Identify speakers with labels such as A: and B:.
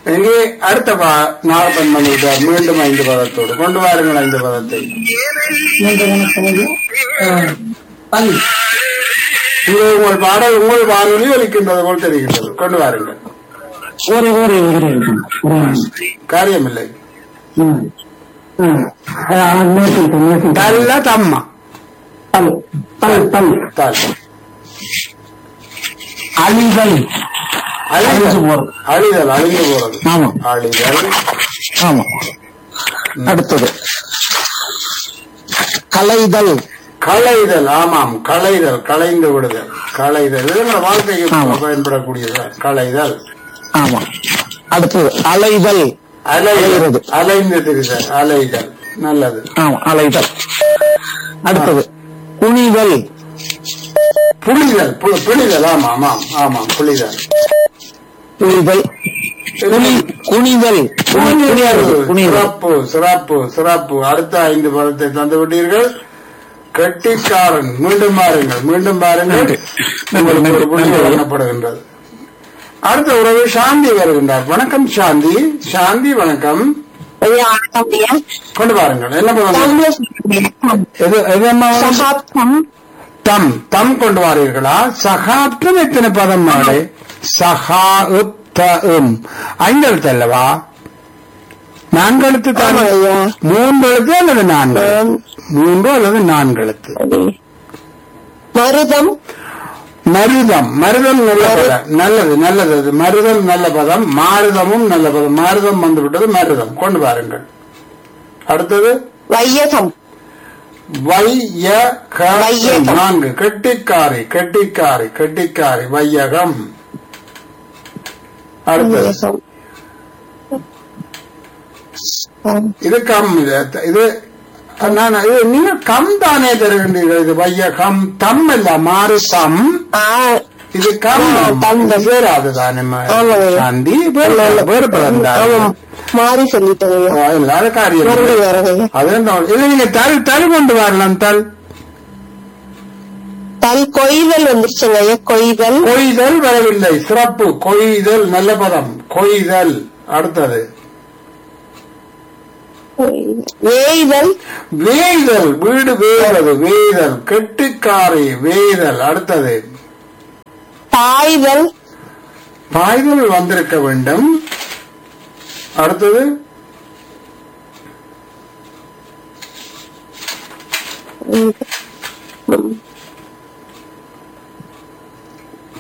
A: இங்கே அடுத்த பா நாகப்பன் வந்துவிட்டார் மீண்டும் ஐந்து பதத்தோடு கொண்டு வாருங்கள் ஐந்து பதத்தை
B: பல்
A: இங்கே உங்கள் பாடல் உங்கள் வானொலி ஒலிக்கின்றது போல் தெரிகின்றது கொண்டு வாருங்கள்
B: ஒரு ஒரு ஒரு
A: காரியமில்லை
B: பல்
A: நல்ல தம்மா
B: பல் பல்
A: தால்
B: அழிதல் அழிஞ்சு
A: அழிதல்
B: போறது.
A: அழிதல் அழிந்து போறது
B: ஆமா
A: அழிதல்
B: ஆமா அடுத்தது கலைதல்
A: களைதல் ஆமாம் களைதல் களைந்து விடுதல் களைதல் இது நம்ம வாழ்க்கைக்கு
B: ஆமா.
A: பயன்படக்கூடியது களைதல்
B: ஆமா அடுத்தது அலைதல்
A: அலைகிறது
B: அலைகிறது.
A: அலைந்து திரிதல் அலைதல் நல்லது
B: ஆமா அலைதல் அடுத்தது குனிதல்
A: புலிதல் பு- புலிதல் ஆமா ஆமாம் ஆமாம் புலிதல்
B: குனிதல் குனி குனிதல் குனி- குனியாது குனிதல்
A: சிறப்பு சிறப்பு சிறப்பு அடுத்த ஐந்து பதத்தை தந்து விட்டீர்கள் கெட்டிக்காரன் மீண்டும் பாருங்கள் மீண்டும் பாருங்கள்
B: நன்றி.
A: உங்களுக்கு ஒரு புள்ளி
B: நன்றி.
A: வழங்கப்படுகின்றது அடுத்த உறவு சாந்தி வருகின்றார் வணக்கம் சாந்தி சாந்தி வணக்கம்
C: ஐயா வணக்கம் ஐயா
A: கொண்டு பாருங்கள் என்ன பதம்
C: தமிழ்ல சொல்லுங்க.
A: எது எது அம்மா?
C: சகாப்தம்
A: தம் தம் கொண்டு வாரீர்களா சகாப்தம் எத்தனை பதம் மாடு சகா உத்தம் ஐந்தெழுத்து அல்லவா நான்கு எழுத்து தான்
C: ஆமா ஐயா.
A: மூன்று எழுத்து அல்லது நான்கு
C: ஆம்.
A: மூன்று அல்லது நான்கு எழுத்து
C: அது. மருதம்
A: மருதம் மருதம் நல்ல பதம் நல்லது நல்லது அது மருதம் நல்ல பதம் மாருதமும் நல்ல பதம் மாருதம் வந்து விட்டது மருதம் கொண்டு பாருங்கள் அடுத்தது
C: வையகம்
A: வைய
C: வையகம்.
A: நான்கு கெட்டிக்காரி கெட்டிக்காரி கெட்டிக்காரி வையகம் அடுத்தது
C: வையகம் ஆம்.
A: இது கம் இது இது நான் இது நீங்க கம் தானே தருகின்றீர்கள் இது வையகம் தம் இல்ல மாறு தம்
C: ஆ,
A: இது கம்
C: ஆ, தம் தான்.
A: வேறாது தானே
C: ஆமாங்க.
A: சாந்தி வேறு வேறு பதம்
C: ஆமாம் மாறி சொல்லிட்டேன் ஐயா
A: இல்லாத காரியம்
C: மறுபடி வரேன் ஐயா
A: அது இல்ல நீங்க தல் தல் கொண்டு வரலாம் தல்
C: தல் கொய்தல் வந்துருச்சுங்க ஐயா கொய்தல்
A: கொய்தல் வரவில்லை சிறப்பு கொய்தல் நல்ல பதம் கொய்தல் அடுத்தது
C: வேய்தல்
A: வேய்தல் வீடு வேறது வேய்தல் கெட்டிக்காரி வேய்தல் அடுத்தது
C: பாய்தல்
A: பாய்தல் வந்திருக்க வேண்டும் அடுத்தது
C: ம்.